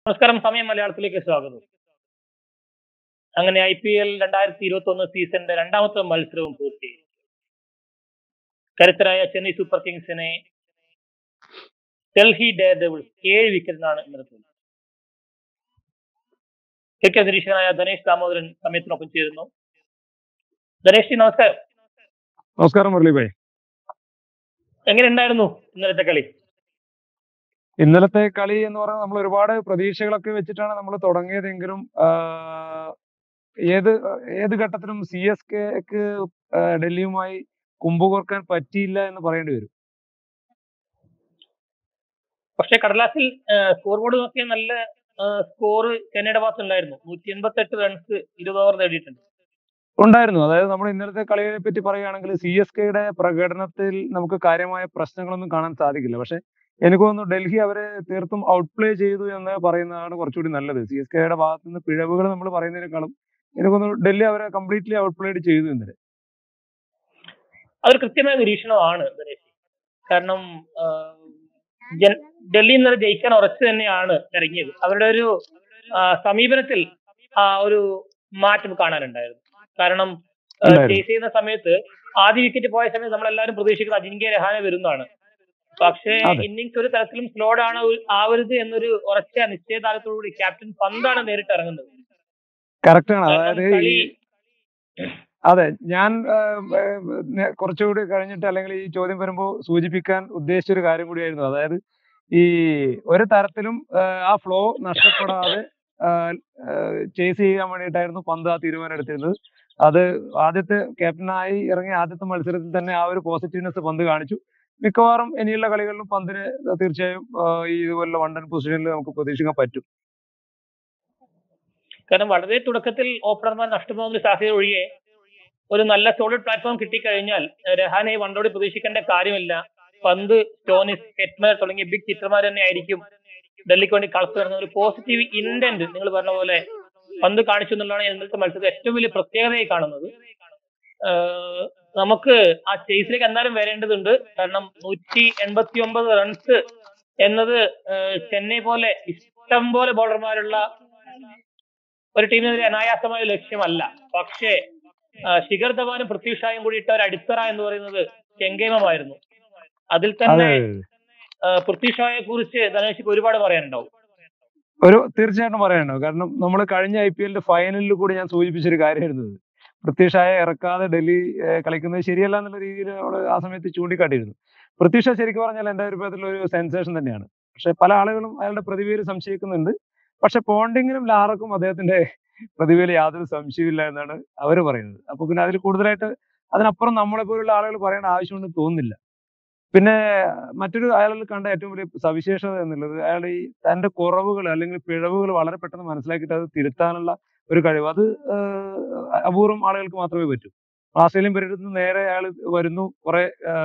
നമസ്കാരം സമയം മലയാളത്തിലേക്ക് സ്വാഗതം അങ്ങനെ ഐ പി എൽ രണ്ടായിരത്തി ഇരുപത്തി ഒന്ന് സീസണിന്റെ രണ്ടാമത്തെ മത്സരവും പൂർത്തി കരുത്തരായ ചെന്നൈ സൂപ്പർ കിങ്സിനെ ഡൽഹി ഡെയർ ഡെവിൾസ് ഏഴ് വിക്കറ്റിനാണ് ഇന്നലെ തോൽപ്പിച്ചത് ക്രിക്കറ്റ് നിരീക്ഷകനായ ധനേഷ് ദാമോദരൻ സമയത്തിനൊപ്പം ചേരുന്നു ധനേഷ് ജി നമസ്കാരം നമസ്കാരം മുരളി ഭായ് എങ്ങനെ ഉണ്ടായിരുന്നു ഇന്നലത്തെ കളി ഇന്നലത്തെ കളി എന്ന് പറഞ്ഞാൽ നമ്മൾ ഒരുപാട് പ്രതീക്ഷകളൊക്കെ വെച്ചിട്ടാണ് നമ്മൾ തുടങ്ങിയതെങ്കിലും ആഹ്, ഏത് ഏത് ഘട്ടത്തിലും സി എസ് കെക്ക് ഡൽഹിയുമായി കുമ്പുകോർക്കാൻ പറ്റിയില്ല എന്ന് പറയേണ്ടി വരും പക്ഷെ കടലാസിൽ സ്കോർ ബോർഡ് നോക്കിയാൽ നല്ല സ്കോർ ചെന്നൈയുടെ ഭാഗത്ത് ഉണ്ടായിരുന്നു നൂറ്റി എൺപത്തി എട്ട് റൺസ് ഇരുപത് ഓവർ നേടിയിട്ടുണ്ട് ഉണ്ടായിരുന്നു അതായത് നമ്മൾ ഇന്നലത്തെ കളിയെ പറ്റി പറയുകയാണെങ്കിൽ സി എസ് കെയുടെ പ്രകടനത്തിൽ നമുക്ക് കാര്യമായ പ്രശ്നങ്ങളൊന്നും കാണാൻ സാധിക്കില്ല പക്ഷെ എനിക്ക് തോന്നുന്നു ഡൽഹി അവരെ തീർത്തും ഔട്ട് പ്ലേ ചെയ്തു എന്ന് പറയുന്നതാണ് കുറച്ചുകൂടി നല്ലത് സി എസ് കെയുടെ ഭാഗത്ത് നിന്ന് പിഴവുകൾ നമ്മൾ പറയുന്നതിനേക്കാളും എനിക്ക് തോന്നുന്നു ഡൽഹി അവരെ കംപ്ലീറ്റ്ലി ഔട്ട് പ്ലേഡ് ചെയ്തു ഇന്നലെ അതൊരു കൃത്യമായ നിരീക്ഷണമാണ് ദിനേശ് കാരണം ആ, ജൻ- ഡൽഹി ഇന്നലെ ജയിക്കാൻ ഉറച്ചു തന്നെയാണ് ഇറങ്ങിയത് അവരുടെ ഒരു ആ, സമീപനത്തിൽ ആ ഒരു മാറ്റം കാണാനുണ്ടായിരുന്നു കാരണം ഉണ്ടായിരുന്നു. ചേസ് ചെയ്യുന്ന സമയത്ത് ആദ്യ വിക്കറ്റ് പോയ സമയത്ത് നമ്മളെല്ലാവരും പ്രതീക്ഷിക്കുന്നത് അജിങ്ക്യ രഹാനെ വരുന്നതാണ് പക്ഷേ അതെ. ഇന്നിങ്സ് ഒരു തരത്തിലും സ്ലോഡ് ആണ് ആവരുത് എന്നൊരു ഉറച്ച നിശ്ചയദാർഢ്യത്തോടുകൂടി ക്യാപ്റ്റൻ പന്താണ് നേരിട്ട് ഇറങ്ങുന്നത് കറക്റ്റ് ആണ് കാരണം അതായത് കളി ഈ അതെ ഞാൻ ആഹ്, ആഹ്, നേ- കുറച്ചുകൂടി കഴിഞ്ഞിട്ട് അല്ലെങ്കിൽ ഈ ചോദ്യം വരുമ്പോൾ സൂചിപ്പിക്കാൻ ഉദ്ദേശിച്ച ഒരു കാര്യം കൂടിയായിരുന്നു അതായത് ഈ ഒരു തരത്തിലും ആഹ്, ആ ഫ്ലോ നഷ്ടപ്പെടാതെ ചേസ് ചെയ്യാൻ വേണ്ടിയിട്ടായിരുന്നു പന്ത് ആ തീരുമാനം എടുത്തിരുന്നത് അത് ആദ്യത്തെ ക്യാപ്റ്റനായി ഇറങ്ങിയ ആദ്യത്തെ മത്സരത്തിൽ തന്നെ ആ ഒരു പോസിറ്റീവ്നെസ് പന്ത് കാണിച്ചു മിക്കവാറും ഇനിയുള്ള കളികളിലും പന്തിന് തീർച്ചയായും ആഹ്, ഈ ഇതുപോലുള്ള വണ്ടൻ പൊസിഷനിൽ നമുക്ക് പ്രതീക്ഷിക്കാൻ പറ്റും കാരണം വളരെ തുടക്കത്തിൽ ഓപ്പണർമാർ നഷ്ടമാകുന്ന സാധ്യത ഒഴികെ ഒരു നല്ല സോളിഡ് പ്ലാറ്റ്ഫോം കിട്ടിക്കഴിഞ്ഞാൽ ഏഹ് രഹാനെ വണ്ടോട് പ്രതീക്ഷിക്കേണ്ട കാര്യമില്ല പന്ത് സ്റ്റോനിസ് ഹെറ്റ്മർ തുടങ്ങിയ ബിഗ് ചിത്രമാർ തന്നെ ആയിരിക്കും ഡൽഹിക്ക് വേണ്ടി കളത്ത് വരുന്ന ഒരു പോസിറ്റീവ് ഇന്റന്റ് നിങ്ങൾ പറഞ്ഞ പോലെ പന്ത് കാണിച്ചു എന്നുള്ളതാണ് ഞാൻ ഇന്നത്തെ മത്സരത്തിൽ ഏറ്റവും വലിയ പ്രത്യേകതയായി കാണുന്നത് ഏഹ് നമുക്ക് ആ ചേസിലേക്ക് എന്തായാലും വരേണ്ടതുണ്ട് കാരണം നൂറ്റി എൺപത്തി ഒമ്പത് റൺസ് എന്നത് ഏഹ് ചെന്നൈ പോലെ ഇഷ്ടം പോലെ ബോളർമാരുള്ള ഒരു ടീമിനെതിരെ അനായാസമായ ഒരു ലക്ഷ്യമല്ല പക്ഷേ ആ, ശിഖർ ധവാനും പൃഥ്വി ഷായും കൂടി ഇട്ട ഒരു അടിത്തറ എന്ന് പറയുന്നത് ചെങ്കേമമായിരുന്നു അതിൽ തന്നെ അതെ ആ, പൃഥ്വി ഷായെ കുറിച്ച് ധനേഷിക്ക് ഒരുപാട് പറയാനുണ്ടാവും ഒരു തീർച്ചയായിട്ടും പറയാനുണ്ടോ കാരണം നമ്മൾ കഴിഞ്ഞ ഐ പി എല്ലിന്റെ ഫൈനലിൽ കൂടി ഞാൻ സൂചിപ്പിച്ചൊരു കാര്യമായിരുന്നു ഇത്. പൃഥ്വിഷായെ ഇറക്കാതെ ഡൽഹി ഏഹ്, കളിക്കുന്നത് ശരിയല്ല എന്നുള്ള രീതിയിൽ നമ്മൾ ആ സമയത്ത് ചൂണ്ടിക്കാട്ടിയിരുന്നു പൃഥ്വിഷ ശരിക്കും പറഞ്ഞാൽ എന്റെ അഭിപ്രായത്തിൽ ഒരു സെൻസേഷൻ തന്നെയാണ് പക്ഷെ പല ആളുകളും അയാളുടെ പ്രതിഭയിൽ സംശയിക്കുന്നുണ്ട് പക്ഷെ പോണ്ടിങ്ങിനും ലാറക്കും അദ്ദേഹത്തിന്റെ പ്രതിഭയിൽ യാതൊരു സംശയമില്ല എന്നാണ് അവർ പറയുന്നത് അപ്പൊ പിന്നെ അതിൽ കൂടുതലായിട്ട് അതിനപ്പുറം നമ്മളെ പോലുള്ള ആളുകൾ പറയേണ്ട ആവശ്യമുണ്ടെന്ന് തോന്നുന്നില്ല പിന്നെ മറ്റൊരു അയാളിൽ കണ്ട ഏറ്റവും വലിയ സവിശേഷത എന്നുള്ളത് അയാൾ ഈ തന്റെ കുറവുകൾ അല്ലെങ്കിൽ പിഴവുകൾ വളരെ പെട്ടെന്ന് മനസ്സിലാക്കിയിട്ട് അത് തിരുത്താനുള്ള ഒരു കഴിവ് അത് ആഹ്, അപൂർവം ആളുകൾക്ക് മാത്രമേ പറ്റൂ ആസ്ട്രേലിയൻ പര്യടനത്തിൽ നിന്ന് നേരെ അയാൾ വരുന്നു കുറെ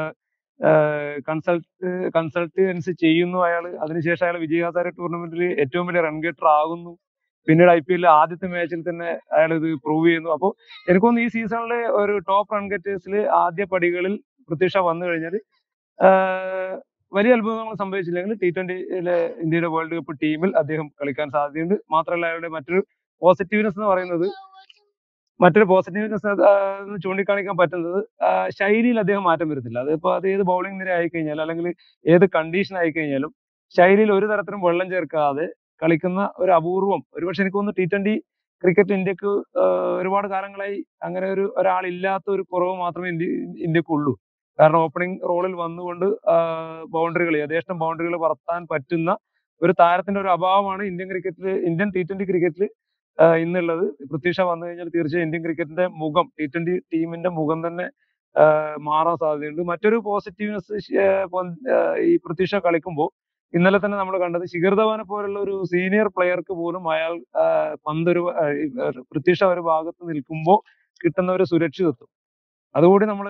കൺസൾട്ട് കൺസൾട്ടൻസി ചെയ്യുന്നു അയാൾ അതിനുശേഷം അയാൾ വിജയഹാസാര ടൂർണമെന്റിൽ ഏറ്റവും വലിയ റൺ ഗേറ്റർ ആകുന്നു പിന്നീട് ഐ പി എല്ലിൽ ആദ്യത്തെ മാച്ചിൽ തന്നെ അയാൾ ഇത് പ്രൂവ് ചെയ്യുന്നു അപ്പോൾ എനിക്ക് തോന്നുന്നു ഈ സീസണിലെ ഒരു ടോപ്പ് റൺ ഗേറ്റേഴ്സിൽ ആദ്യ പടികളിൽ പ്രതീക്ഷ വന്നു കഴിഞ്ഞാൽ ആഹ് വലിയ അത്ഭുതങ്ങൾ സംഭവിച്ചില്ലെങ്കിൽ ടി ട്വന്റിയിലെ ഇന്ത്യയുടെ വേൾഡ് കപ്പ് ടീമിൽ അദ്ദേഹം കളിക്കാൻ സാധ്യതയുണ്ട് മാത്രമല്ല അയാളുടെ മറ്റൊരു പോസിറ്റീവ്നെസ് എന്ന് പറയുന്നത് മറ്റൊരു പോസിറ്റീവ്നെസ് ചൂണ്ടിക്കാണിക്കാൻ പറ്റുന്നത് ആഹ് ശൈലിയിൽ അദ്ദേഹം മാറ്റം വരുന്നില്ല അതിപ്പോ അത് ഏത് ബൗളിംഗ് നിര ആയി കഴിഞ്ഞാലും അല്ലെങ്കിൽ ഏത് കണ്ടീഷൻ ആയി കഴിഞ്ഞാലും ശൈലിയിൽ ഒരു തരത്തിലും വെള്ളം ചേർക്കാതെ കളിക്കുന്ന ഒരു അപൂർവം ഒരുപക്ഷെ എനിക്ക് തോന്നുന്നു ടി ട്വന്റി ക്രിക്കറ്റ് ഇന്ത്യക്ക് ആഹ് ഒരുപാട് കാലങ്ങളായി അങ്ങനെ ഒരു ഒരാളില്ലാത്ത ഒരു കുറവ് മാത്രമേ ഇന്ത്യ ഇന്ത്യക്കുള്ളൂ കാരണം ഓപ്പണിംഗ് റോളിൽ വന്നുകൊണ്ട് ബൗണ്ടറികൾ യഥേഷ്ടം ബൗണ്ടറികൾ പറത്താൻ പറ്റുന്ന ഒരു താരത്തിന്റെ ഒരു അഭാവമാണ് ഇന്ത്യൻ ക്രിക്കറ്റിൽ ഇന്ത്യൻ ടി ട്വന്റി ക്രിക്കറ്റിൽ ഇന്നുള്ളത് പൃഥ്വിഷ വന്നു കഴിഞ്ഞാൽ തീർച്ചയായും ഇന്ത്യൻ ക്രിക്കറ്റിന്റെ മുഖം ടി ട്വന്റി ടീമിന്റെ മുഖം തന്നെ ആ, മാറാൻ സാധ്യതയുണ്ട് മറ്റൊരു പോസിറ്റീവ്നെസ് ഈ പൃഥ്വിഷ കളിക്കുമ്പോൾ ഇന്നലെ തന്നെ നമ്മൾ കണ്ടത് ശിഖർ ധവാനെ പോലുള്ള ഒരു സീനിയർ പ്ലെയർക്ക് പോലും അയാൾ ആ, പന്തൊരു ആ, ഈ, ആ, പൃഥ്വിഷ ഒരു ഭാഗത്ത് നിൽക്കുമ്പോൾ കിട്ടുന്ന ഒരു സുരക്ഷിതത്വം അതുകൂടി നമ്മൾ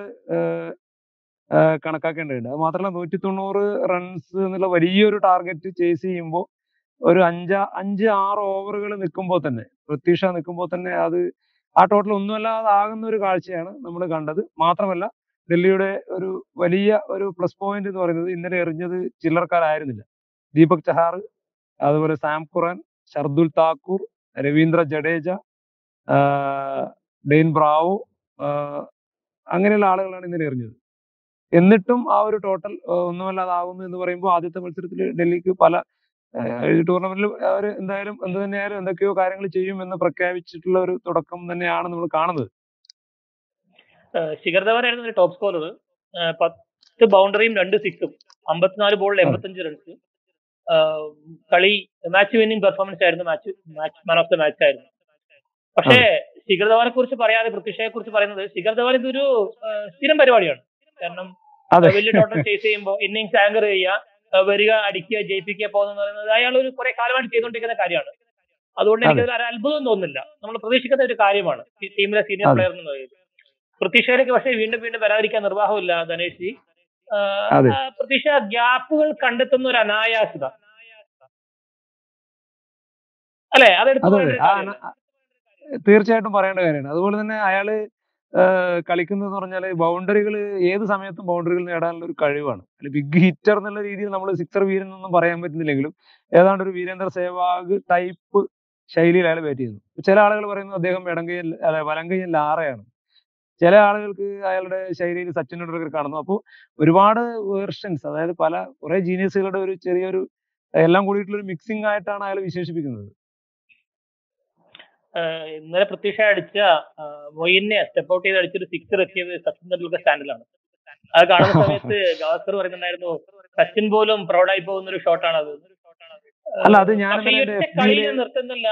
കണക്കാക്കേണ്ടതുണ്ട് അത് മാത്രമല്ല നൂറ്റി തൊണ്ണൂറ് റൺസ് എന്നുള്ള വലിയൊരു ടാർഗറ്റ് ചേസ് ചെയ്യുമ്പോൾ ഒരു അഞ്ച് അഞ്ച് ആറ് ഓവറുകൾ നിൽക്കുമ്പോൾ തന്നെ പൃഥ്വിഷ നിൽക്കുമ്പോൾ തന്നെ അത് ആ ടോട്ടൽ ഒന്നുമല്ലാതെ ആകുന്ന ഒരു കാഴ്ചയാണ് നമ്മൾ കണ്ടത് മാത്രമല്ല ഡൽഹിയുടെ ഒരു വലിയ ഒരു പ്ലസ് പോയിന്റ് എന്ന് പറയുന്നത് ഇന്നലെ എറിഞ്ഞത് ചില്ലറക്കാരായിരുന്നില്ല ദീപക് ചഹാർ അതുപോലെ സാം ഖുറാൻ ഷർദുൽ താക്കൂർ രവീന്ദ്ര ജഡേജ ആ, ഡെയിൻ ബ്രാവോ ആ, അങ്ങനെയുള്ള ആളുകളാണ് ഇന്നലെ എറിഞ്ഞത് എന്നിട്ടും ആ ഒരു ടോട്ടൽ ഒന്നുമല്ലാതാകുന്നു എന്ന് പറയുമ്പോൾ ആദ്യത്തെ മത്സരത്തിൽ ഡൽഹിക്ക് പല ടൂർണമെന്റിൽ അവർ എന്തായാലും എന്ത് തന്നെയായാലും എന്തൊക്കെയോ കാര്യങ്ങൾ ചെയ്യും എന്ന് പ്രഖ്യാപിച്ചിട്ടുള്ള ഒരു തുടക്കം തന്നെയാണ് നമ്മൾ കാണുന്നത് ഏഹ് ശിഖർ ധവാനായിരുന്നു ഒരു ടോപ്പ് സ്കോറർ പത്ത് ബൗണ്ടറിയും രണ്ട് സിക്സും അമ്പത്തിനാല് ബോളിൽ അതെ. എൺപത്തഞ്ച് റൺസ് കളി മാച്ച് വിന്നിംഗ് പെർഫോമൻസ് ആയിരുന്നു match match man of the match ആയിരുന്നു പക്ഷേ ശിഖർ ധവാനെ കുറിച്ച് പറയാതെ പൃഥ്വിഷയെ കുറിച്ച് പറയുന്നത് ശിഖർ ധവാൻ ഇതൊരു ഏഹ് സ്ഥിരം പരിപാടിയാണ് കാരണം അതെ വലിയ ടോട്ടൽ ചേസ് ചെയ്യുമ്പോൾ ഇന്നിങ്സ് ആങ്കർ ചെയ്യുക ഏഹ് വരിക അടിക്കുക ജയിപ്പിക്കുക പോകുന്ന പറയുന്നത് അയാൾ ഒരു കുറെ കാലമായിട്ട് ചെയ്തുകൊണ്ടിരിക്കുന്ന കാര്യമാണ് അതുകൊണ്ട് എനിക്ക് ഒരു അത്ഭുതം തോന്നുന്നില്ല നമ്മൾ പ്രതീക്ഷിക്കുന്ന ഒരു കാര്യമാണ് ഈ ടീമിലെ സീനിയർ അതെ. പ്ലെയർ എന്ന് പറയുന്നത് പ്രതീക്ഷയിലേക്ക് പക്ഷേ വീണ്ടും വീണ്ടും വരാതിരിക്കാൻ നിർവാഹമില്ല ധനേഷ് ജി ആഹ് അതെ. ആ പ്രതീക്ഷ ഗ്യാപ്പുകൾ കണ്ടെത്തുന്ന ഒരു അനായാസത അല്ലെ അതെടുത്ത് അതെ പറയേണ്ട അതെ ഒരു ആ കാര്യമാണ്. അന- തീർച്ചയായിട്ടും പറയേണ്ട കാര്യമാണ് അതുപോലെ തന്നെ അയാള് ആഹ് കളിക്കുന്നത് പറഞ്ഞാല് ബൗണ്ടറികൾ ഏത് സമയത്തും ബൗണ്ടറികൾ നേടാനുള്ള ഒരു കഴിവാണ് അല്ലെ ബിഗ് ഹിറ്റർ എന്നുള്ള രീതിയിൽ നമ്മൾ സിക്സർ വീരൻ എന്നൊന്നും പറയാൻ പറ്റുന്നില്ലെങ്കിലും ഏതാണ്ട് ഒരു വീരേന്ദ്ര സേവാഗ് ടൈപ്പ് ശൈലിയിൽ അയാൾ ബാറ്റ് ചെയ്യുന്നു ചില ആളുകൾ പറയുന്നു അദ്ദേഹം ഇടങ്കയ്യൻ അല്ല വലങ്കയ്യൻ ലാറയാണ് ചില ആളുകൾക്ക് അയാളുടെ ശൈലിയിൽ സച്ചിൻ ടെണ്ടുൽക്കർ കാണുന്നു അപ്പോൾ ഒരുപാട് വേർഷൻസ് അതായത് പല കുറെ ജീനിയസുകളുടെ ഒരു ചെറിയൊരു എല്ലാം കൂടിയിട്ടുള്ള ഒരു മിക്സിംഗ് ആയിട്ടാണ് അയാൾ വിശേഷിപ്പിക്കുന്നത് ആഹ് ഇന്നലെ പ്രതീക്ഷ അടിച്ച ആഹ് മൊയിനെ സ്റ്റെപ്പ് ഔട്ട് ചെയ്ത് അടിച്ചൊരു സിക്സർ എത്തിയത് സച്ചിൻ തെണ്ടുൽക്കർ സ്റ്റാൻഡിലാണ് അത് കാണുന്ന സമയത്ത് ഗവാസ്കർ പറയുന്നുണ്ടായിരുന്നു സച്ചിൻ പോലും പ്രൗഡായി പോകുന്ന ഒരു ഷോട്ടാണ് അത് അല്ല, അത് ഞാൻ പക്ഷേ ഈ ഇന്നലെ ഒറ്റ എൻ്റെ കളി FB യില് ഞാൻ നിർത്തുന്നില്ല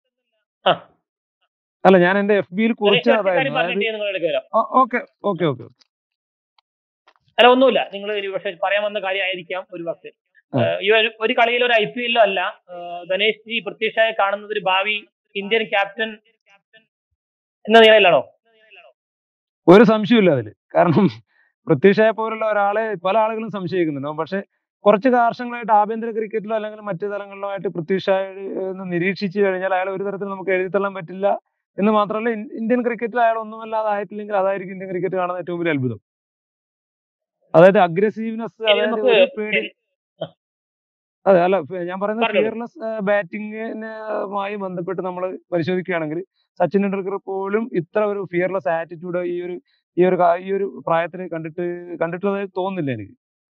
അല്ല ഞാൻ എന്റെ എഫ് ബിയിൽ കുറിച്ച് ഒറ്റ കാര്യം അതായിരുന്നു അതായത് പറഞ്ഞിട്ട് നിങ്ങളിലേക്ക് വരാം ഓക്കെ ഓക്കെ ഓക്കെ അല്ല ഒന്നുമില്ല നിങ്ങൾ ഒരു പക്ഷേ പറയാൻ വന്ന കാര്യമായിരിക്കാം ഒരു പക്ഷേ ആ. ഏഹ് ഈ ഒരു- ഒരു കളിയിൽ ഒരു ഐ പി എല്ലോ അല്ല ഏഹ് ധനേഷ് ജി പ്രത്യക്ഷമായി കാണുന്നത് ഒരു ഭാവി ഇന്ത്യൻ ക്യാപ്റ്റൻ എന്ന നിലയിലാണോ ഒരു സംശയമില്ല അതില് കാരണം പ്രത്യക്ഷയെ പോലുള്ള ഒരാളെ പല ആളുകളും സംശയിക്കുന്നുണ്ടാവും പക്ഷെ കുറച്ച് വർഷങ്ങളായിട്ട് ആഭ്യന്തര ക്രിക്കറ്റിലോ അല്ലെങ്കിൽ മറ്റു തലങ്ങളിലോ ആയിട്ട് പ്രത്യക്ഷായ നിരീക്ഷിച്ചു കഴിഞ്ഞാൽ അയാൾ ഒരു തരത്തിൽ നമുക്ക് എഴുതി തള്ളാൻ പറ്റില്ല എന്ന് മാത്രമല്ല ഇൻ- ഇന്ത്യൻ ക്രിക്കറ്റിൽ അയാൾ ഒന്നുമല്ലാതെ ആയിട്ടില്ലെങ്കിൽ അതായിരിക്കും ഇന്ത്യൻ ക്രിക്കറ്റ് കാണുന്ന ഏറ്റവും വലിയ അത്ഭുതം അതായത് അഗ്രസീവ്നെസ് ഇനി അതായത് നമുക്ക് ഒരു പേടി അതെ അല്ല ഫ- ഞാൻ പറയുന്നത് പറഞ്ഞോളൂ. ഫിയർലെസ് ബാറ്റിംഗുമായി ബന്ധപ്പെട്ട് നമ്മൾ പരിശോധിക്കുകയാണെങ്കിൽ സച്ചിൻ ടെണ്ടുൽക്കർ പോലും ഇത്ര ഒരു ഫിയർലെസ് ആറ്റിറ്റ്യൂഡ് ഈ ഒരു ഈ ഒരു കാ- ഈ ഒരു പ്രായത്തിൽ കണ്ടിട്ട് കണ്ടിട്ടുള്ളതായി തോന്നുന്നില്ല എനിക്ക്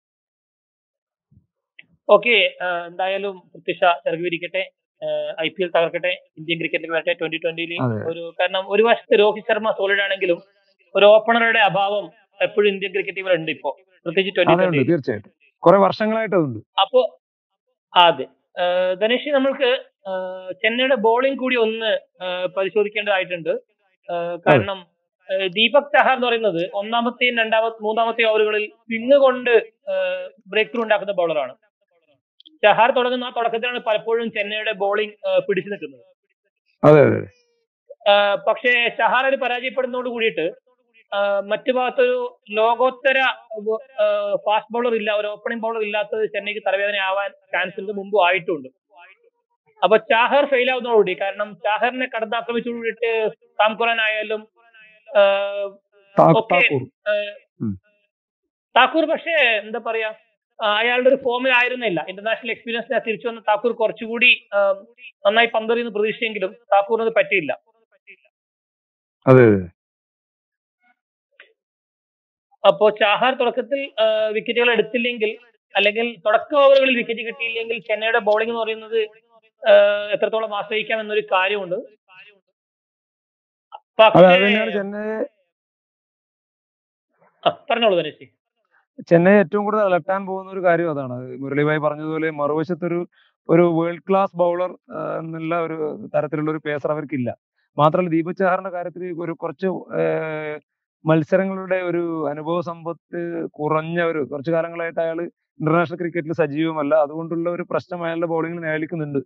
ഓക്കെ എന്തായാലും പ്രത്യക്ഷ ചെറുകിരിക്കട്ടെ ഐ പി എൽ തകർക്കട്ടെ ഇന്ത്യൻ ക്രിക്കറ്റിൽ വരട്ടെ ട്വന്റി ട്വന്റിയിൽ അതെ. ഒരു കാരണം ഒരു വശത്ത് രോഹിത് ശർമ്മ സോളിഡ് ആണെങ്കിലും ഒരു ഓപ്പണറുടെ അഭാവം എപ്പോഴും ഇന്ത്യൻ ക്രിക്കറ്റ് ടീമിൽ ഉണ്ട് ഇപ്പോ പ്രത്യേകിച്ച് ട്വന്റി അതുണ്ട് ട്വന്റി തീർച്ചയായിട്ടും കുറെ വർഷങ്ങളായിട്ട് അതുണ്ട് അപ്പോ അതെ ഏഹ് ധനേഷ് നമുക്ക് ഏഹ് ചെന്നൈയുടെ ബോളിംഗ് കൂടി ഒന്ന് ഏഹ് പരിശോധിക്കേണ്ടതായിട്ടുണ്ട് ഏഹ് കാരണം ഏഹ് ദീപക് ചഹാർ എന്ന് പറയുന്നത് ഒന്നാമത്തെയും രണ്ടാമത്തെ മൂന്നാമത്തെയും ഓവറുകളിൽ സ്വിങ് കൊണ്ട് ബ്രേക്ക് ത്രൂ ഉണ്ടാക്കുന്ന ബൗളറാണ് ചഹാർ തുടങ്ങുന്ന ആ തുടക്കത്തിലാണ് പലപ്പോഴും ചെന്നൈയുടെ ബോളിംഗ് പിടിച്ചു നിൽക്കുന്നത് അതെ അതെ ഏഹ് പക്ഷേ ഷഹാർ ഒരു പരാജയപ്പെടുന്നതോട് കൂടിയിട്ട് ഏഹ് മറ്റു ഭാഗത്തൊരു ലോകോത്തര ഫാസ്റ്റ് ബൗളർ ഇല്ല ഒരു ഓപ്പണിംഗ് ബൗളർ ഇല്ലാത്തത് ചെന്നൈക്ക് തലവേദന ആവാൻ ചാൻസ് മുമ്പ് ആയിട്ടുണ്ട് അപ്പൊ ചാഹർ ഫെയിൽ ആവുന്നതോടുകൂടി കാരണം ചാഹറിനെ കടന്നാക്രമിച്ചു കൂടിയിട്ട് സാം ഖുറാൻ ആയാലും ഏഹ് താ- ഓക്കേ. താക്കൂർ ഏഹ് ഉം. താക്കൂർ പക്ഷേ എന്താ പറയാ ആ, അയാളുടെ ഒരു ഫോമിൽ ആയിരുന്നില്ല ഇന്റർനാഷണൽ എക്സ്പീരിയൻസ് തിരിച്ചു വന്ന താക്കൂർ കുറച്ചുകൂടി ആ, നന്നായി പന്തെറിയുന്ന പ്രതീക്ഷയെങ്കിലും താക്കൂറിന് അത് പറ്റിയില്ല അതെ അതെ അപ്പോ ചാഹാർ തുടക്കത്തിൽ വിക്കറ്റുകൾ എടുത്തില്ലെങ്കിൽ അല്ലെങ്കിൽ തുടക്ക ഓവറുകളിൽ വിക്കറ്റ് കിട്ടിയില്ലെങ്കിൽ ചെന്നൈയുടെ ബൗളിംഗ് എന്ന് പറയുന്നത് ആ, എത്രത്തോളം ആശ്രയിക്കാം എന്നൊരു കാര്യമുണ്ട് അതെ പക്ഷേ അത് തന്നെയാണ് ചെന്നൈ ആ, പറഞ്ഞോളൂ ധനേഷ് ചെന്നൈ ഏറ്റവും കൂടുതൽ അലട്ടാൻ പോകുന്ന ഒരു കാര്യം അതാണ് അത് മുരളിഭായ് പറഞ്ഞതുപോലെ മറുവശത്തൊരു ഒരു വേൾഡ് ക്ലാസ് ബൗളർ എന്നുള്ള ഒരു തരത്തിലുള്ള ഒരു പേസർ അവർക്കില്ല മാത്രമല്ല ദീപക് ചാഹറിന്റെ കാര്യത്തിൽ ഒരു കുറച്ച് ആഹ് മത്സരങ്ങളുടെ ഒരു അനുഭവ സമ്പത്ത് കുറഞ്ഞ ഒരു കുറച്ചു കാലങ്ങളായിട്ട് അയാൾ ഇന്റർനാഷണൽ ക്രിക്കറ്റിൽ സജീവമല്ല അതുകൊണ്ടുള്ള ഒരു പ്രശ്നം അയാളുടെ ബൗളിംഗിൽ നേലിക്കുന്നുണ്ട്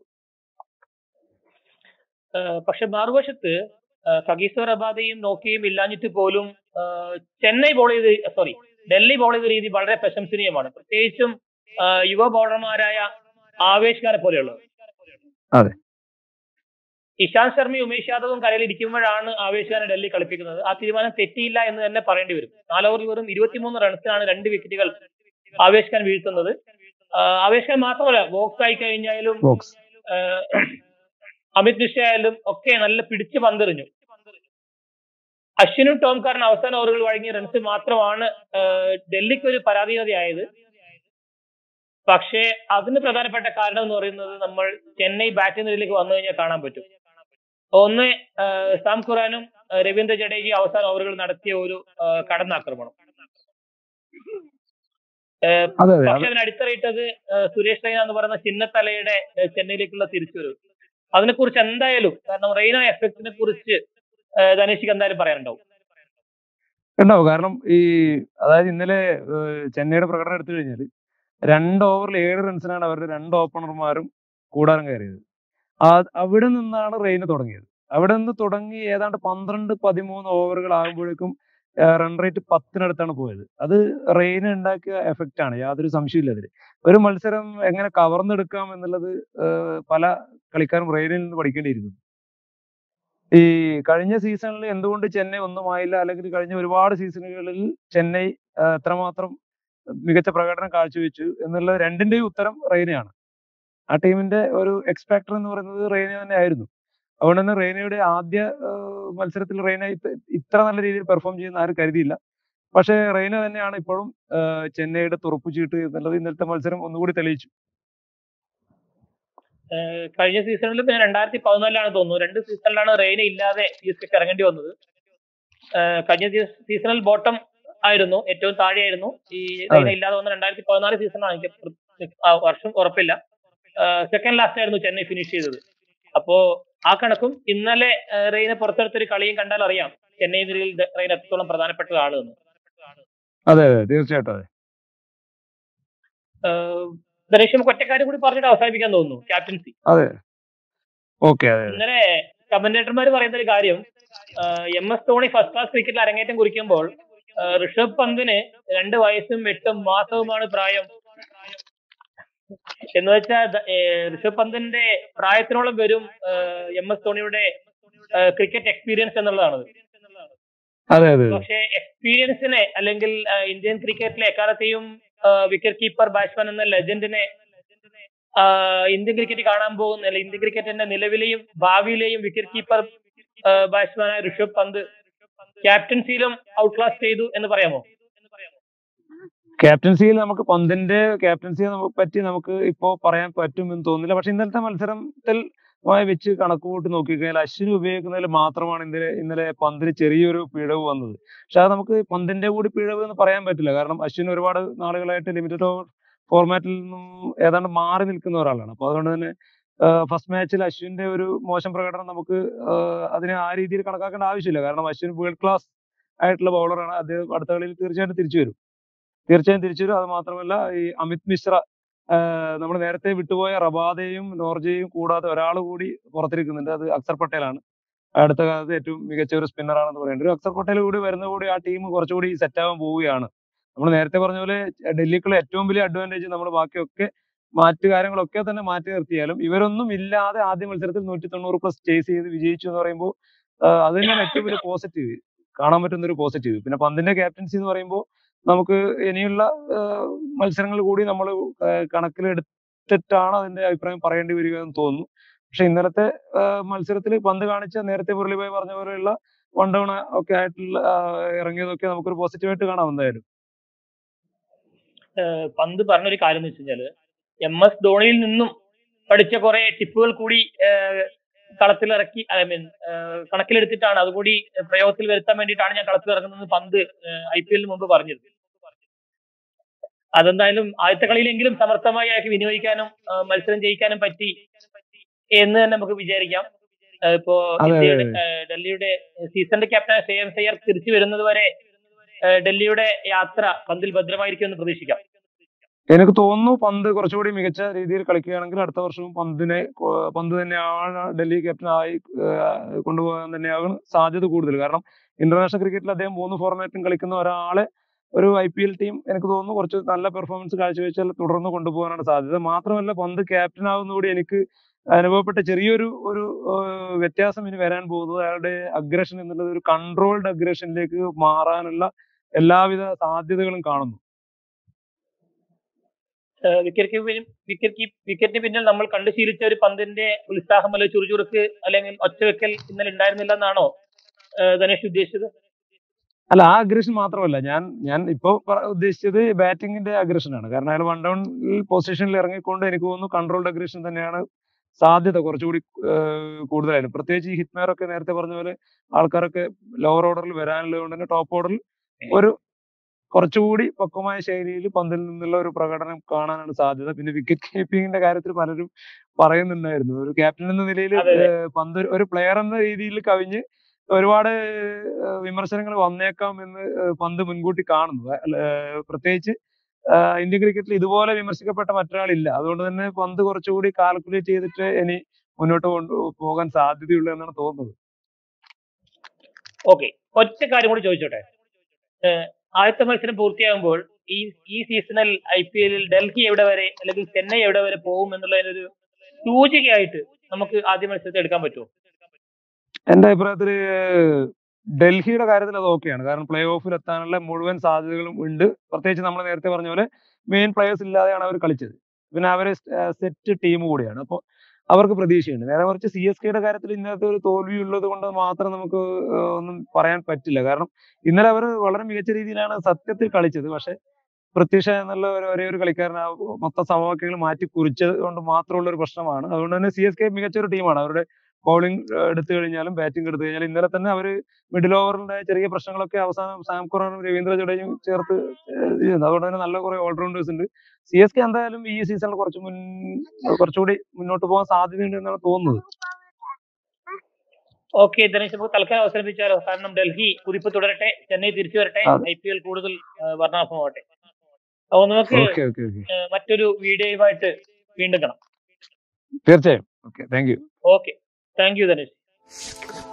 ഏഹ് പക്ഷെ മറുവശത്ത് സഗീസോ റബാദയും നോക്കിയും ഇല്ലാഞ്ഞിട്ട് പോലും ഏഹ് ചെന്നൈ ബോൾ ചെയ്ത് സോറി ഡൽഹി ബോൾ ചെയ്ത രീതി വളരെ പ്രശംസനീയമാണ് പ്രത്യേകിച്ചും ഏഹ് യുവ ബൗളർമാരായ ആവേശ് ഖാനെ പോലെയുള്ളത് അതെ. ഇഷാന്ത് ശർമ്മയും ഉമേഷ് യാദവും കരയിലിരിക്കുമ്പോഴാണ് ആവേശ് ഖാനെ ഡൽഹി കളിപ്പിക്കുന്നത് ആ തീരുമാനം തെറ്റിയില്ല എന്ന് തന്നെ പറയേണ്ടി വരും നാല് ഓവറിൽ വെറും ഇരുപത്തിമൂന്ന് റൺസിനാണ് രണ്ട് വിക്കറ്റുകൾ ആവേശ് ഖാൻ വീഴ്ത്തുന്നത് ആഹ് ആവേശ് ഖാൻ മാത്രമല്ല ബോക്സ് ആയി കഴിഞ്ഞാലും ബോക്സ് ഏഹ് അമിത് മിശ്ര ആയാലും ഒക്കെ നല്ല പിടിച്ച് പന്തെറിഞ്ഞു അശ്വിനും ടോം കാരൻ അവസാന ഓവറുകൾ വഴങ്ങിയ റൺസ് മാത്രമാണ് ഏഹ്, ഡൽഹിക്ക് ഒരു പരാധീനതയായത് പക്ഷേ അതിന് പ്രധാനപ്പെട്ട കാരണം എന്ന് പറയുന്നത് നമ്മൾ ചെന്നൈ ബാറ്റിംഗ് നിരയിലേക്ക് വന്നു കഴിഞ്ഞാൽ കാണാൻ പറ്റും ഒന്ന് ഏഹ്, സാം ഖുറാനും ഏഹ്, രവീന്ദ്ര ജഡേജയും അവസാന ഓവറുകൾ നടത്തിയ ഒരു ഏഹ്, കടന്നാക്രമണം ഏഹ്, അതെ അതെ പക്ഷെ അതിന് അടിത്തറയിട്ടത് ഏഹ്, സുരേഷ് റെയ്ന എന്ന് പറയുന്ന ചിന്നത്തലയുടെ ഏഹ്, ചെന്നൈയിലേക്കുള്ള തിരിച്ചുവരവ് അതിനെക്കുറിച്ച് എന്തായാലും കാരണം റെയ്ന എഫക്റ്റിനെ കുറിച്ച് ഏഹ്, ധനേഷിക്ക് എന്തായാലും പറയാനുണ്ടാവും ഉണ്ടാവും കാരണം ഈ അതായത് ഇന്നലെ ഏഹ്, ചെന്നൈയുടെ പ്രകടനം എടുത്തു കഴിഞ്ഞാൽ രണ്ട് ഓവറിൽ ഏഴ് റൺസിനാണ് അവരുടെ രണ്ട് ഓപ്പണർമാരും കൂടാരം കയറിയത് ആ അവിടെ നിന്നാണ് റെയിന് തുടങ്ങിയത് അവിടെ നിന്ന് തുടങ്ങി ഏതാണ്ട് പന്ത്രണ്ട് പതിമൂന്ന് ഓവറുകൾ ആകുമ്പോഴേക്കും റൺ റേറ്റ് പത്തിനടുത്താണ് പോയത് അത് റെയിന് ഉണ്ടാക്കിയ എഫക്റ്റ് ആണ് യാതൊരു സംശയമില്ല അതിൽ ഒരു മത്സരം എങ്ങനെ കവർന്നെടുക്കാം എന്നുള്ളത് ഏഹ്, പല കളിക്കാരും റെയിനിൽ നിന്ന് പഠിക്കേണ്ടിയിരിക്കുന്നു ഈ കഴിഞ്ഞ സീസണിൽ എന്തുകൊണ്ട് ചെന്നൈ ഒന്നുമായില്ല അല്ലെങ്കിൽ കഴിഞ്ഞ ഒരുപാട് സീസണുകളിൽ ചെന്നൈ ആ, എത്രമാത്രം മികച്ച പ്രകടനം കാഴ്ചവെച്ചു എന്നുള്ള രണ്ടിന്റെയും ഉത്തരം റെയ്നയാണ് ആ ടീമിന്റെ ഒരു എക്സ്പെക്ടർ എന്ന് പറയുന്നത് റെയ്ന തന്നെ ആയിരുന്നു അതുകൊണ്ട് തന്നെ റെയ്നയുടെ ആദ്യ ആ, മത്സരത്തിൽ റെയ്ന ഇത്ര- ഇത്ര നല്ല രീതിയിൽ പെർഫോം ചെയ്യുന്ന ആരും കരുതിയില്ല പക്ഷേ റെയ്ന തന്നെയാണ് ഇപ്പോഴും ആ, ചെന്നൈയുടെ തുറപ്പ് ചീട്ട് എന്നുള്ളത് ഇന്നലത്തെ മത്സരം ഒന്നുകൂടി തെളിയിച്ചു ഏഹ് കഴിഞ്ഞ സീസണിൽ പിന്നെ രണ്ടായിരത്തി പതിനാലിലാണ് തോന്നുന്നു രണ്ട് സീസണിലാണ് റെയിന ഇല്ലാതെ സി എസ് കെക്ക് ഇറങ്ങേണ്ടി വന്നത് ഏഹ് കഴിഞ്ഞ സീ- സീസണിൽ ബോട്ടം ആയിരുന്നു ഏറ്റവും താഴെയായിരുന്നു ഈ റെയിന അതെ. ഇല്ലാതെ വന്ന രണ്ടായിരത്തി പതിനാല് സീസണാണ് എനിക്ക് പ്ര- ആ വർഷം ഉറപ്പില്ല സെക്കൻഡ് ലാസ്റ്റ് ആയിരുന്നു ചെന്നൈ ഫിനിഷ് ചെയ്തത് അപ്പോ ആ കണക്കും ഇന്നലെ ഏഹ് റെയിനെ പുറത്തെടുത്തൊരു കളിയും കണ്ടാൽ അറിയാം ചെന്നൈ നിരയിൽ റെയിൻ എത്രത്തോളം പ്രധാനപ്പെട്ടതാണ് എന്ന് അതെ അതെ തീർച്ചയായിട്ടും അതെ ഏഹ് ധനേഷ് നമുക്ക് ഒറ്റക്കാര്യം കൂടി പറഞ്ഞിട്ട് അവസാനിപ്പിക്കാൻ തോന്നുന്നു ക്യാപ്റ്റൻസി അതെ ഓക്കെ അതെ അതെ ഇന്നലെ കമന്റേറ്റർമാർ പറയുന്ന ഒരു കാര്യം M S Dhoni first class ക്രിക്കറ്റിൽ അരങ്ങേറ്റം കുറിക്കുമ്പോൾ ആ, ഋഷഭ് പന്തിന് രണ്ട് വയസ്സും എട്ടും മാസവുമാണ് പ്രായം എന്ന് വെച്ചാൽ ദ- ഏ, ഋഷഭ് പന്തിന്റെ പ്രായത്തിനോളം വരും എം എസ് ധോണിയുടെ ക്രിക്കറ്റ് എക്സ്പീരിയൻസ് എന്നുള്ളതാണ് അതെ അതെ അതെ പക്ഷേ എക്സ്പീരിയൻസിനെ അല്ലെങ്കിൽ ആ, ഇന്ത്യൻ ക്രിക്കറ്റിലെ എക്കാലത്തെയും വിക്കറ്റ് കീപ്പർ ബാറ്റ്സ്മാൻ എന്ന ലെജൻഡിനെ ഇന്ത്യൻ ക്രിക്കറ്റ് കാണാൻ പോകുന്ന അല്ല ഇന്ത്യൻ ക്രിക്കറ്റിന്റെ നിലവിലെയും ഭാവിയിലെയും വിക്കറ്റ് കീപ്പർ ബാറ്റ്സ്മാനായ ഋഷഭ് പന്ത് ക്യാപ്റ്റൻസിയിലും ഔട്ട് ക്ലാസ് ചെയ്തു എന്ന് പറയാമോ ക്യാപ്റ്റൻസിയിൽ നമുക്ക് പന്തിന്റെ ക്യാപ്റ്റൻസിയെ നമുക്ക് പറ്റി നമുക്ക് ഇപ്പോ പറയാൻ പറ്റുമെന്ന് തോന്നുന്നില്ല പക്ഷെ ഇന്നലത്തെ മത്സരത്തിൽ മായി വെച്ച് കണക്ക് കൂട്ടി നോക്കിക്കഴിഞ്ഞാൽ അശ്വിന് ഉപയോഗിക്കുന്നതിൽ മാത്രമാണ് ഇന്നലെ ഇന്നലെ പന്തിന് ചെറിയൊരു പിഴവ് വന്നത് പക്ഷെ അത് നമുക്ക് പന്തിന്റെ കൂടി പിഴവ് എന്ന് പറയാൻ പറ്റില്ല കാരണം അശ്വിൻ ഒരുപാട് നാളുകളായിട്ട് ലിമിറ്റഡ് ഓവർ ഫോർമാറ്റിൽ നിന്നും ഏതാണ്ട് മാറി നിൽക്കുന്ന ഒരാളാണ് അപ്പൊ അതുകൊണ്ട് തന്നെ ഫസ്റ്റ് മാച്ചിൽ അശ്വിന്റെ ഒരു മോശം പ്രകടനം നമുക്ക് ആഹ് അതിനെ ആ രീതിയിൽ കണക്കാക്കേണ്ട ആവശ്യമില്ല കാരണം അശ്വിൻ വേൾഡ് ക്ലാസ് ആയിട്ടുള്ള ബൗളറാണ് അദ്ദേഹം അടുത്ത കളിയിൽ തീർച്ചയായിട്ടും തിരിച്ചു വരും തീർച്ചയായും തിരിച്ചു വരും അത് മാത്രമല്ല ഈ അമിത് മിശ്ര നമ്മൾ നേരത്തെ വിട്ടുപോയ റബാദയും നോർജയും കൂടാതെ ഒരാൾ കൂടി പുറത്തിരിക്കുന്നുണ്ട് അത് അക്സർ പട്ടേലാണ് അടുത്ത കാലത്ത് ഏറ്റവും മികച്ച ഒരു സ്പിന്നറാണെന്ന് പറയുന്നത് ഒരു അക്സർ പട്ടേൽ കൂടി വരുന്ന കൂടി ആ ടീം കുറച്ചുകൂടി സെറ്റ് ആവാൻ പോവുകയാണ് നമ്മൾ നേരത്തെ പറഞ്ഞ പോലെ ഡൽഹിക്കുള്ള ഏറ്റവും വലിയ അഡ്വാൻറ്റേജ് നമ്മൾ ബാക്കിയൊക്കെ മാറ്റു കാര്യങ്ങളൊക്കെ തന്നെ മാറ്റി നിർത്തിയാലും ഇവരൊന്നും ഇല്ലാതെ ആദ്യ മത്സരത്തിൽ നൂറ്റി തൊണ്ണൂറ് പ്ലസ് ചേസ് ചെയ്ത് വിജയിച്ചു എന്ന് പറയുമ്പോൾ അത് തന്നെയാണ് ഏറ്റവും വലിയ പോസിറ്റീവ് കാണാൻ പറ്റുന്ന ഒരു പോസിറ്റീവ് പിന്നെ പന്തിന്റെ ക്യാപ്റ്റൻസി എന്ന് പറയുമ്പോൾ നമുക്ക് ഇനിയുള്ള ആഹ് മത്സരങ്ങൾ കൂടി നമ്മൾ കണക്കിലെടുത്തിട്ടാണ് അതിന്റെ അഭിപ്രായം പറയേണ്ടി വരിക എന്ന് തോന്നുന്നു പക്ഷെ ഇന്നലത്തെ മത്സരത്തിൽ പന്ത് കാണിച്ച നേരത്തെ മുരളിഭായ് പറഞ്ഞ പോലെയുള്ള വൺ ഡൗൺ ഒക്കെ ആയിട്ടുള്ള ആഹ് ഇറങ്ങിയതൊക്കെ നമുക്കൊരു പോസിറ്റീവായിട്ട് കാണാം എന്തായാലും ഏഹ് പന്ത് പറഞ്ഞൊരു കാര്യം എന്ന് വെച്ച് കഴിഞ്ഞാല് എം എസ് ധോണിയിൽ നിന്നും പഠിച്ച കുറെ ടിപ്പുകൾ കൂടി ഏഹ് കളത്തിലിറക്കി ഐ മീൻ കണക്കിലെടുത്തിട്ടാണ് അതുകൂടി പ്രയോഗത്തിൽ വരുത്താൻ വേണ്ടിയിട്ടാണ് ഞാൻ കളത്തിൽ ഇറങ്ങുന്നത് പന്ത് ഐ പി എല്ലിന് മുമ്പ് പറഞ്ഞത് അതെന്തായാലും ആദ്യത്തെ കളിയിലെങ്കിലും സമർത്ഥമായി അയാൾക്ക് വിനിയോഗിക്കാനും ആ, മത്സരം ജയിക്കാനും പറ്റി എന്ന് തന്നെ നമുക്ക് വിചാരിക്കാം ആ, ഇപ്പോ അതെ, അതെ, ഇന്ത്യയുടെ ആ, ഡൽഹിയുടെ സീസണിന്റെ ക്യാപ്റ്റൻ ശ്രേയസ് അയ്യർ തിരിച്ചു വരുന്നത് വരെ ആ, ഡൽഹിയുടെ യാത്ര പന്തിൽ ഭദ്രമായിരിക്കും എന്ന് പ്രതീക്ഷിക്കാം എനിക്ക് തോന്നുന്നു പന്ത് കുറച്ചുകൂടി മികച്ച രീതിയിൽ കളിക്കുകയാണെങ്കിൽ അടുത്ത വർഷവും പന്തിനെ കൊ- പന്ത് തന്നെയാണ് ഡൽഹി ക്യാപ്റ്റൻ ആയി ആഹ് കൊണ്ടുപോകാൻ തന്നെയാണ് സാധ്യത കൂടുതൽ കാരണം ഇന്റർനാഷണൽ ക്രിക്കറ്റിൽ അദ്ദേഹം മൂന്ന് ഫോർമാറ്റും കളിക്കുന്ന ഒരാളെ ഒരു ഐ പി എൽ ടീം എനിക്ക് തോന്നുന്നു കുറച്ച് നല്ല പെർഫോമൻസ് കാഴ്ചവെച്ചാൽ തുടർന്ന് കൊണ്ടുപോകാനാണ് സാധ്യത മാത്രമല്ല പന്ത് ക്യാപ്റ്റൻ ആവുന്നതോടെ എനിക്ക് അനുഭവപ്പെട്ട ചെറിയൊരു ഒരു ആഹ് വ്യത്യാസം ഇനി വരാൻ പോകുന്നത് അയാളുടെ അഗ്രഷൻ എന്നുള്ളത് ഒരു കൺട്രോൾഡ് അഗ്രഷനിലേക്ക് മാറാനുള്ള എല്ലാവിധ സാധ്യതകളും കാണുന്നു വിക്കറ്റ് കീപ്പിനും വിക്കറ്റ് കീപ്പ് വിക്കറ്റിന് പിന്നിൽ നമ്മൾ കണ്ടു ശീലിച്ച ഒരു പന്തിന്റെ ഉത്സാഹം അല്ലെങ്കിൽ ചുറുചുറുക്ക് അല്ലെങ്കിൽ ഒച്ചവെക്കൽ ഇന്നലെ ഉണ്ടായിരുന്നില്ല എന്നാണോ ധനേഷ് ഉദ്ദേശിച്ചത് അല്ല ആ അഗ്രഷൻ മാത്രമല്ല ഞാൻ ഞാൻ ഇപ്പോ പറ- ഉദ്ദേശിച്ചത് ബാറ്റിംഗിന്റെ അഗ്രഷൻ ആണ് കാരണം അയാൾ വൺ ഡൗൺ പൊസിഷനിൽ ഇറങ്ങിക്കൊണ്ട് എനിക്ക് തോന്നുന്നു കൺട്രോൾഡ് അഗ്രഷൻ തന്നെയാണ് സാധ്യത കുറച്ചുകൂടി ഏഹ്, കൂടുതലായിരുന്നു പ്രത്യേകിച്ച് ഈ ഹിറ്റ്മാർ ഒക്കെ നേരത്തെ പറഞ്ഞ പോലെ ആൾക്കാരൊക്കെ ലോവർ ഓർഡറിൽ വരാനുള്ളത് കൊണ്ട് തന്നെ ടോപ്പ് ഓർഡറിൽ ഒരു കുറച്ചുകൂടി പക്വമായ ശൈലിയിൽ പന്തിൽ നിന്നുള്ള ഒരു പ്രകടനം കാണാനാണ് സാധ്യത പിന്നെ വിക്കറ്റ് കീപ്പിങ്ങിന്റെ കാര്യത്തിൽ പലരും പറയുന്നുണ്ടായിരുന്നു ഒരു ക്യാപ്റ്റൻ എന്ന നിലയിൽ അതെ, അതെ. പന്ത് ഒരു- ഒരു പ്ലെയർ എന്ന രീതിയിൽ കവിഞ്ഞ് ഒരുപാട് വിമർശനങ്ങൾ വന്നേക്കാം എന്ന് ഏഹ് പന്ത് മുൻകൂട്ടി കാണുന്നു ഏഹ് പ്രത്യേകിച്ച് ആഹ് ഇന്ത്യൻ ക്രിക്കറ്റിൽ ഇതുപോലെ വിമർശിക്കപ്പെട്ട മറ്റൊരാളില്ല അതുകൊണ്ട് തന്നെ പന്ത് കുറച്ചുകൂടി കാൽക്കുലേറ്റ് ചെയ്തിട്ട് ഇനി മുന്നോട്ട് കൊണ്ട് പോകാൻ സാധ്യതയുള്ളൂ എന്നാണ് തോന്നുന്നത് ഓക്കെ ഒറ്റ കാര്യം കൂടി ചോദിച്ചോട്ടെ ഏഹ് ആദ്യത്തെ മത്സരം പൂർത്തിയാകുമ്പോൾ ഈ ഈ സീസണിൽ ഐ പി എല്ലിൽ ഡൽഹി എവിടെ വരെ അല്ലെങ്കിൽ ചെന്നൈ എവിടെ വരെ പോകും എന്നുള്ളതിനൊരു സൂചികയായിട്ട് നമുക്ക് ആദ്യ മത്സരത്തെ എടുക്കാൻ പറ്റുമോ എന്റെ അഭിപ്രായത്തില് ഡൽഹിയുടെ കാര്യത്തിൽ അത് ഓക്കെയാണ് കാരണം പ്ലേ ഓഫിൽ എത്താനുള്ള മുഴുവൻ സാധ്യതകളും ഉണ്ട് പ്രത്യേകിച്ച് നമ്മൾ നേരത്തെ പറഞ്ഞ പോലെ മെയിൻ പ്ലേയേഴ്സ് ഇല്ലാതെയാണ് അവർ കളിച്ചത് പിന്നെ അവര് സെറ്റ് ടീം കൂടിയാണ് അപ്പോൾ അവർക്ക് പ്രതീക്ഷയുണ്ട് നേരെ മറിച്ച് സി എസ് കെയുടെ കാര്യത്തിൽ ഇന്നത്തെ ഒരു തോൽവി ഉള്ളത് കൊണ്ട് മാത്രം നമുക്ക് ഏഹ് ഒന്നും പറയാൻ പറ്റില്ല കാരണം ഇന്നലെ അവർ വളരെ മികച്ച രീതിയിലാണ് സത്യത്തിൽ കളിച്ചത് പക്ഷെ പ്രത്യക്ഷ എന്നുള്ള ഒരു ഒരേ ഒരു കളിക്കാരൻ ആ മൊത്തം സമവാക്യങ്ങൾ മാറ്റി കുറിച്ചത് കൊണ്ട് മാത്രമുള്ള ഒരു പ്രശ്നമാണ് അതുകൊണ്ട് തന്നെ സി എസ് കെ മികച്ച ഒരു ടീമാണ് അവരുടെ ബൗളിംഗ് എടുത്തു കഴിഞ്ഞാലും ബാറ്റിംഗ് എടുത്തു കഴിഞ്ഞാലും ഇന്നലെ തന്നെ അവര് മിഡിൽ ഓവറിലുണ്ടായ ചെറിയ പ്രശ്നങ്ങളൊക്കെ അവസാനം സാം കുറനും രവീന്ദ്ര ജഡേജയും ചേർത്ത് ഏഹ് ചെയ്യുന്നു അതുകൊണ്ട് തന്നെ നല്ല കുറെ ഓൾറൗണ്ടേഴ്സ് ഉണ്ട് സി എസ് കെ എന്തായാലും ഈ സീസണിൽ കുറച്ച് മുൻ കുറച്ചുകൂടി മുന്നോട്ട് പോകാൻ സാധ്യതയുണ്ട് എന്നാണ് തോന്നുന്നത് ഓക്കെ ധനേഷ് നമുക്ക് തൽക്കാലം അവസരപ്പിച്ചാലോ കാരണം ഡൽഹി കുതിപ്പ് തുടരട്ടെ ചെന്നൈ തിരിച്ചു വരട്ടെ അതെ. ഐ പി എൽ കൂടുതൽ ഏഹ് വർണ്ണാഭമാവട്ടെ അപ്പോൾ നമുക്ക് ഓക്കെ ഓക്കെ ഓക്കെ ഏഹ് മറ്റൊരു വീഡിയോയുമായിട്ട് വീണ്ടും കാണാം തീർച്ചയായും okay thank you okay thank you Dhanesh